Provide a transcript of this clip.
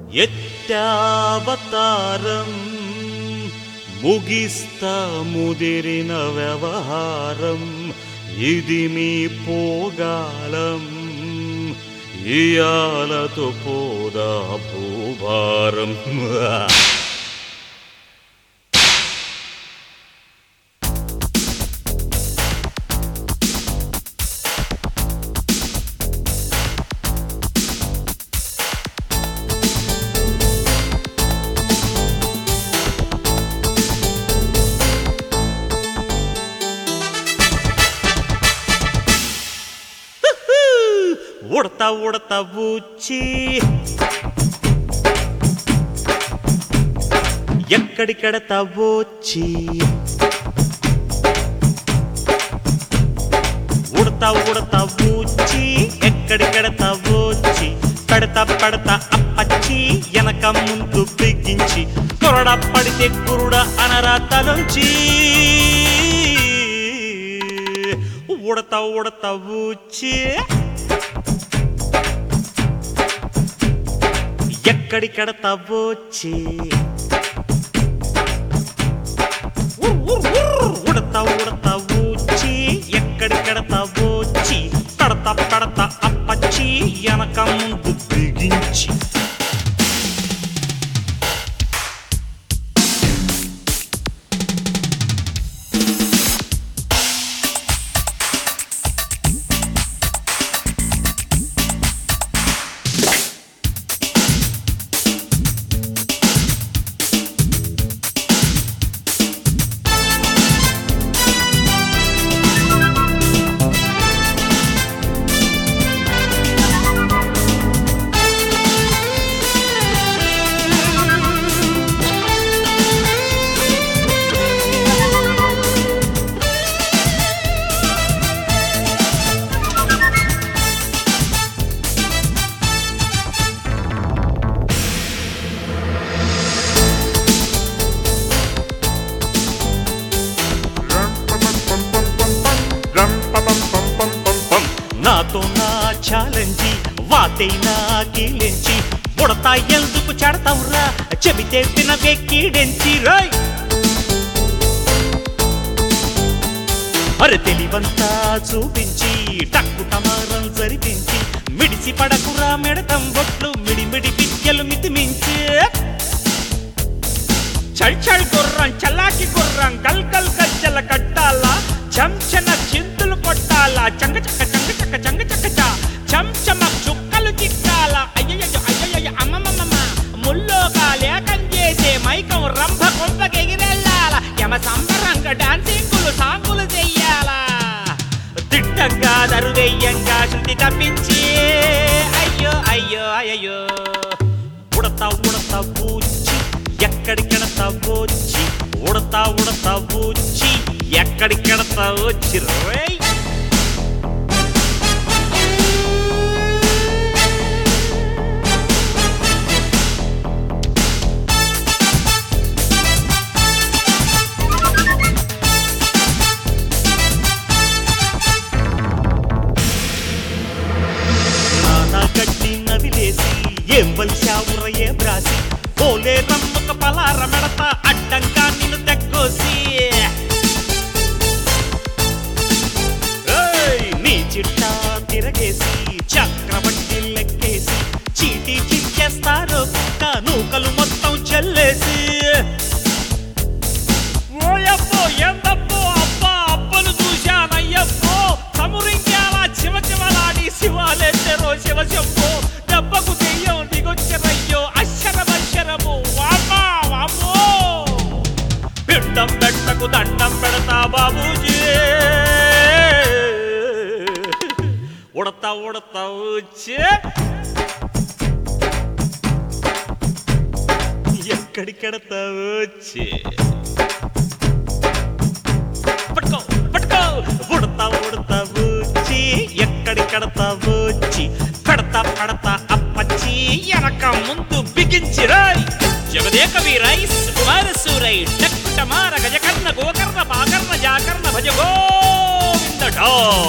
ఎత్తావతారం ముగిస్తా ముదిరిన వ్యవహారం ఇది మీ పోగాలం ఇయాలతో పోదా భూభారం ఉడతా ఉడతా ఊచి ఎక్కడికెడతా వచ్చి ఉడతా ఉడతా ఊచి ఎక్కడికెడతా వచ్చి పెడతా పెడతా అప్పచ్చి వెనక ముందు బిగించి కొరడ పడితే కురుడ అనరా తలంచి ఉడతా ఉడతా ఊచి ఎక్కడికెడతా వచ్చి ఉడతా ఉడతా ఊచి ఎక్కడికెడతా వచ్చి పడతా పడతా అప్పచ్చి వెనక ముందు బిగించి నాతో నా ఛాలెంజి వాతైనా కీలించి ఉడతా ఎందుకు చెడతావురా చెబితే వినవే కీడెంచి రాయ్ అరే తెలివంతా చూపించి టక్కు టమారం జరిపించి మిడిసి పడకురా మెడతం బొట్లు మిడిమిడి పిచ్చలు మితిమించి చల్ చల్ గుర్రం చల్లాకి గుర్రం గల్ గల్ గజ్జల కట్టాలా చంచన చింతులు కొట్టాలా చంగ చక్క చంగ చక్క చంగ చక్క చా చంచమ చుక్కలు చిక్కాల అయ్యయ్య అయ్యయ్య అమ్మమ్మమ్మ ముల్లోగా లేకం చేసే మైకం రంభ కొంపకెగిరెళ్ళాల యమ సంబరంగా డాన్సింగులు సాంగులు చెయ్యాలా దిట్టంగా దరుదెయ్యంగా శృతి తప్పించి అయ్యో అయ్యో అయ్యో ఉడతా ఉడతా బూచి ఎక్కడికెడతా వచ్చి ఉడతా ఉడతా బూచి ఎక్కడికెడతా వచ్చి రేయ్ నానా గడ్డి నదిలేసి ఏం వలిశావుర ఏ బ్రాసి పోలే రమ్మక పలార మెడత అడ్డంగా నిన్ను తెక్కోసి ఏయ్, నీ చిట్టా తిరగేసి చక్రవడ్డీ లెక్కేసి చీటీ చించేస్తారు కుక్క నూకలు మొత్తం చెల్లేసి ఓయబ్బో ఎందబ్బో అబ్బా అబ్బను చూశానయ్యబ్బో సమురింగాల చివ చివలాడి శివాలెట్టరో శివ శంభో దెబ్బకు దెయ్యం దిగొచ్చరయ్యో అక్షరమక్షరము వామ్మా వామ్మో పిండం పెట్టకు దండం పెడతా బాబూజీ ఉడతా ఉడతా వచ్చే ఎక్కడికెడతా వచ్చే పట్టుకో పట్టుకో ఉడతా ఉడతా వచ్చి ఎక్కడికెడతా వచ్చి పెడతా పెడతా అప్పచ్చి వెనక ముందు బిగించి రాయ్ జగదేక వీరై సుకుమార సూరై టక్కుట మార గజకర్ణ గోకర్ణ పాకర్ణ జాకర్ణ భజ గోవింద ఢో